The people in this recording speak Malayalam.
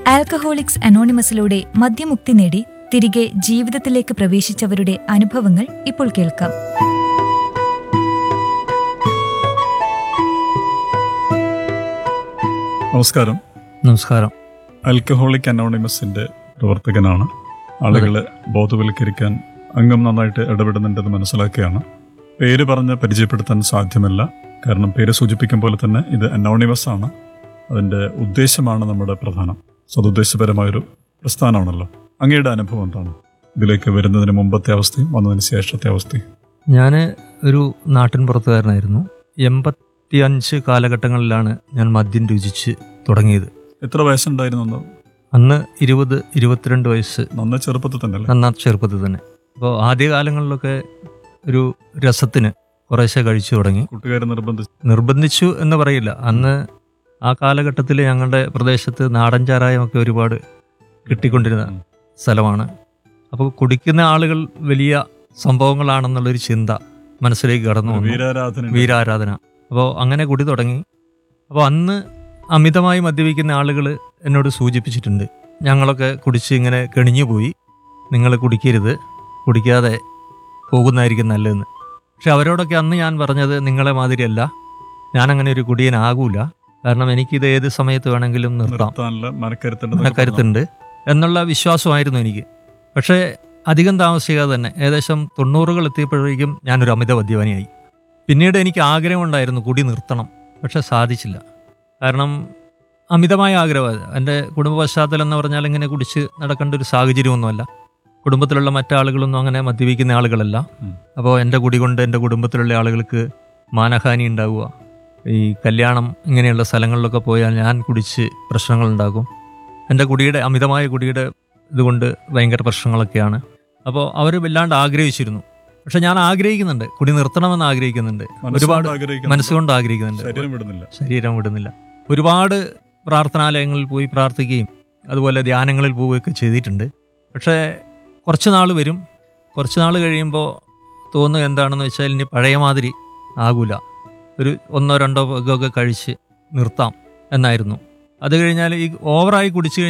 ആൽക്കഹോളിക്സ് അനോണിമസിലൂടെ മദ്യമുക്തി നേടി തിരികെ ജീവിതത്തിലേക്ക് പ്രവേശിച്ചവരുടെ അനുഭവങ്ങൾ ഇപ്പോൾ കേൾക്കാം നമസ്കാരം നമസ്കാരം ആൽക്കഹോളിക് അനോണിമസിന്റെ പ്രവർത്തകനാണ് ആളുകളെ ബോധവൽക്കരിക്കാൻ അംഗം നന്നായിട്ട് ഇടപെടുന്നുണ്ടെന്ന് മനസ്സിലാക്കുകയാണ് പേര് പറഞ്ഞ് പരിചയപ്പെടുത്താൻ സാധ്യമല്ല കാരണം പേര് സൂചിപ്പിക്കും പോലെ തന്നെ ഇത് അനോണിമസ് ആണ് അതിന്റെ ഉദ്ദേശമാണ് നമ്മുടെ പ്രധാനം സതുദ്ദേശപരമായൊരു പ്രസ്ഥാനമാണല്ലോ അങ്ങയുടെ അനുഭവം എന്താണ് ഇതിലേക്ക് വരുന്നതിന് മുമ്പത്തെ അവസ്ഥയും വന്നതിന് ശേഷത്തെ അവസ്ഥയും ഞാൻ ഒരു നാട്ടിൻ പുറത്തുകാരനായിരുന്നു എൺപത്തിയഞ്ച് കാലഘട്ടങ്ങളിലാണ് ഞാൻ മദ്യം രുചിച്ച് തുടങ്ങിയത് എത്ര വയസ്സുണ്ടായിരുന്നു അന്ന്? അന്ന് ഇരുപത് ഇരുപത്തിരണ്ട് വയസ്സ് നന്നേ ചെറുപ്പത്തിൽ തന്നെ അല്ലേ നന്നാ ചെറുപ്പത്തിൽ തന്നെ അപ്പോൾ ആദ്യകാലങ്ങളിലൊക്കെ ഒരു രസത്തിന് കുറേശ്ശെ കഴിച്ചു തുടങ്ങി കൂട്ടുകാരെ നിർബന്ധിച്ച് നിർബന്ധിച്ചു എന്ന് പറയില്ല അന്ന് ആ കാലഘട്ടത്തിൽ ഞങ്ങളുടെ പ്രദേശത്ത് നാടൻ ചാരായമൊക്കെ ഒരുപാട് കിട്ടിക്കൊണ്ടിരുന്ന ഉം. സ്ഥലമാണ് അപ്പോൾ കുടിക്കുന്ന ആളുകൾ വലിയ സംഭവങ്ങളാണെന്നുള്ളൊരു ചിന്ത മനസ്സിലേക്ക് കടന്നു വന്നു വീരാരാധന വീരാരാധന അപ്പോൾ അങ്ങനെ കുടി തുടങ്ങി അപ്പോൾ അന്ന് അമിതമായി മദ്യപിക്കുന്ന ആളുകൾ എന്നോട് സൂചിപ്പിച്ചിട്ടുണ്ട് ഞങ്ങളൊക്കെ കുടിച്ച് ഇങ്ങനെ കെണിഞ്ഞു പോയി നിങ്ങൾ കുടിക്കരുത് കുടിക്കാതെ പോകുന്നതായിരിക്കും നല്ലതെന്ന് പക്ഷെ അവരോടൊക്കെ അന്ന് ഞാൻ പറഞ്ഞത് നിങ്ങളെ മാതിരിയല്ല ഞാനങ്ങനെ ഒരു കുടിയനാകൂല കാരണം എനിക്കിത് ഏത് സമയത്ത് വേണമെങ്കിലും നിർത്താം നിർത്താനുള്ള മനക്കരുത്തുണ്ട് കരുത്തുണ്ട് എന്നുള്ള വിശ്വാസമായിരുന്നു എനിക്ക് പക്ഷേ അധികം താമസിക്കാതെ തന്നെ ഏകദേശം തൊണ്ണൂറുകൾ എത്തിയപ്പോഴേക്കും ഞാനൊരു അമിത മദ്യപാനിയായി പിന്നീട് എനിക്ക് ആഗ്രഹമുണ്ടായിരുന്നു കുടി നിർത്തണം പക്ഷെ സാധിച്ചില്ല കാരണം അമിതമായ ആഗ്രഹം എൻ്റെ കുടുംബ പശ്ചാത്തലം എന്ന് പറഞ്ഞാൽ ഇങ്ങനെ കുടിച്ച് നടക്കേണ്ട ഒരു സാഹചര്യമൊന്നുമല്ല കുടുംബത്തിലുള്ള മറ്റാളുകളൊന്നും അങ്ങനെ മദ്യപിക്കുന്ന ആളുകളല്ല ഉം. അപ്പോൾ എൻ്റെ കുടി കൊണ്ട് എൻ്റെ കുടുംബത്തിലുള്ള ആളുകൾക്ക് മാനഹാനി ഉണ്ടാവുക ഈ കല്യാണം ഇങ്ങനെയുള്ള സ്ഥലങ്ങളിലൊക്കെ പോയാൽ ഞാൻ കുടിച്ച് പ്രശ്നങ്ങളുണ്ടാകും എൻ്റെ കുടിയുടെ അമിതമായ കുടിയുടെ ഇതുകൊണ്ട് ഭയങ്കര പ്രശ്നങ്ങളൊക്കെയാണ് അപ്പോൾ അവർ വല്ലാണ്ട് ആഗ്രഹിച്ചിരുന്നു പക്ഷെ ഞാൻ ആഗ്രഹിക്കുന്നുണ്ട് കുടി നിർത്തണമെന്ന് ആഗ്രഹിക്കുന്നുണ്ട് ഒരുപാട് മനസ്സുകൊണ്ട് ആഗ്രഹിക്കുന്നുണ്ട് ശരീരം വിടുന്നില്ല ശരീരം വിടുന്നില്ല ഒരുപാട് പ്രാർത്ഥനാലയങ്ങളിൽ പോയി പ്രാർത്ഥിക്കുകയും അതുപോലെ ധ്യാനങ്ങളിൽ പോവുകയൊക്കെ ചെയ്തിട്ടുണ്ട് പക്ഷേ കുറച്ച് നാൾ വരും കുറച്ച് നാൾ കഴിയുമ്പോൾ തോന്നുക എന്താണെന്ന് വെച്ചാൽ ഇനി പഴയ മാതിരി ആകൂല ഒരു ഒന്നോ രണ്ടോ ഒക്കെ കഴിച്ച് നിർത്താം എന്നായിരുന്നു അത് കഴിഞ്ഞാൽ ഈ ഓവറായി കുടിച്ചു